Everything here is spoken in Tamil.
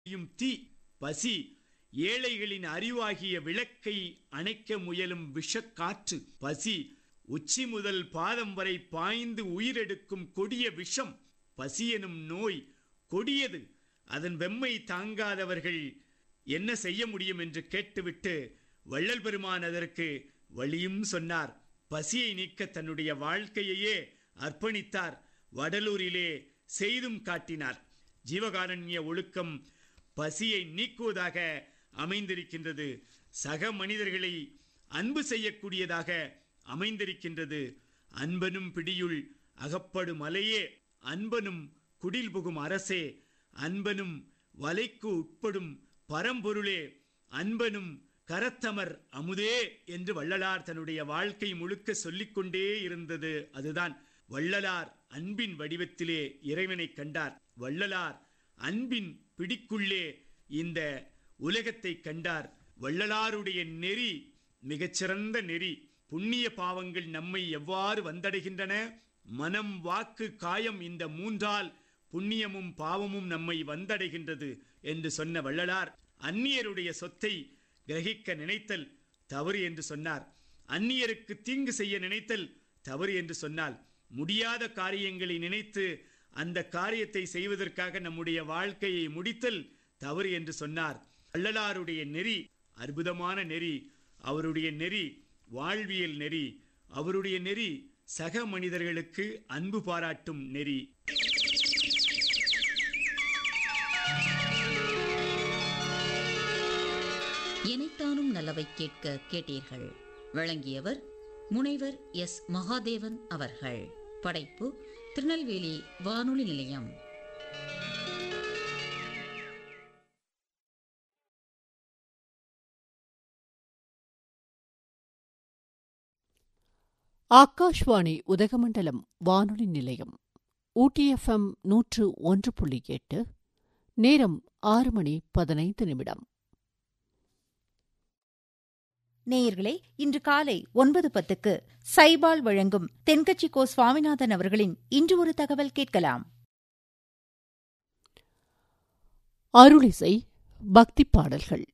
எரியும் தீ பசி ஏழைகளின் அறிவாகிய விளக்கை அணைக்க முயலும் விஷக்காற்று பசி உச்சி முதல் பாதம் வரை பாய்ந்து உயிரெடுக்கும் கொடிய விஷம் பசி எனும் நோய் கொடியது அதன் வெம்மை தாங்காதவர்கள் என்ன செய்ய முடியும் என்று கேட்டுவிட்டு வள்ளல் பெருமான் அதற்கு வழியும் சொன்னார் பசியை நீக்க தன்னுடைய வாழ்க்கையையே அர்ப்பணித்தார் வடலூரிலே செய்தும் காட்டினார் ஜீவகாரண்ய ஒழுக்கம் பசியை நீக்குவதாக அமைந்திருக்கின்றது சக மனிதர்களை அன்பு செய்யக்கூடியதாக அமைந்திருக்கின்றது அன்பனும் பிடியுள் அகப்படும் அலையே அன்பனும் குடில் புகும் அரசே அன்பனும் வலைக்கு உட்படும் பரம்பொருளே அன்பனும் கரத்தமர் அமுதே என்று வள்ளலார் தன்னுடைய வாழ்க்கை முழுக்க சொல்லிக்கொண்டே இருந்தது அதுதான் வள்ளலார் அன்பின் வடிவத்திலே இறைவனை கண்டார் வள்ளலார் அன்பின் பிடிக்குள்ளே இந்த உலகத்தை கண்டார் வள்ளலாருடைய நெறி மிகச்சிறந்த நெறி புண்ணிய பாவங்கள் நம்மை எவ்வாறு வந்தடைகின்றன மனம் வாக்கு காயம் இந்த மூன்றால் புண்ணியமும் பாவமும் நம்மை வந்தடைகின்றது என்று சொன்ன வள்ளலார் அந்நியருடைய சொத்தை கிரகிக்க நினைத்தல் தவறு என்று சொன்னார் அந்நியருக்கு தீங்கு செய்ய நினைத்தல் தவறு என்று சொன்னால் முடியாத காரியங்களை நினைத்து அந்த காரியத்தை செய்வதற்காக நம்முடைய வாழ்க்கையை முடித்தல் தவறு என்று சொன்னார் வள்ளலாருடைய நெறி அற்புதமான நெறி அவருடைய நெறி வாழ்வியல் நெறி அவருடைய நெறி சக மனிதர்களுக்கு அன்பு பாராட்டும் நெறி எனைத்தானும் நல்லவை கேட்க கேட்டீர்கள் வழங்கியவர் முனைவர் எஸ் மகாதேவன் அவர்கள் படைப்பு திருநெல்வேலி வானொலி நிலையம் ஆகாஷ்வாணி உதகமண்டலம் வானொலி நிலையம் ஊட்டி எஃப்எம் நூற்று ஒன்று புள்ளி எட்டு நேரம் ஆறு மணி பதினைந்து நிமிடம் நேயர்களே இன்று காலை ஒன்பது பத்துக்கு சைபால் வழங்கும் தென்கட்சி கோ சுவாமிநாதன் அவர்களின் இன்று ஒரு தகவல் கேட்கலாம் அருளிசை பக்தி பாடல்கள்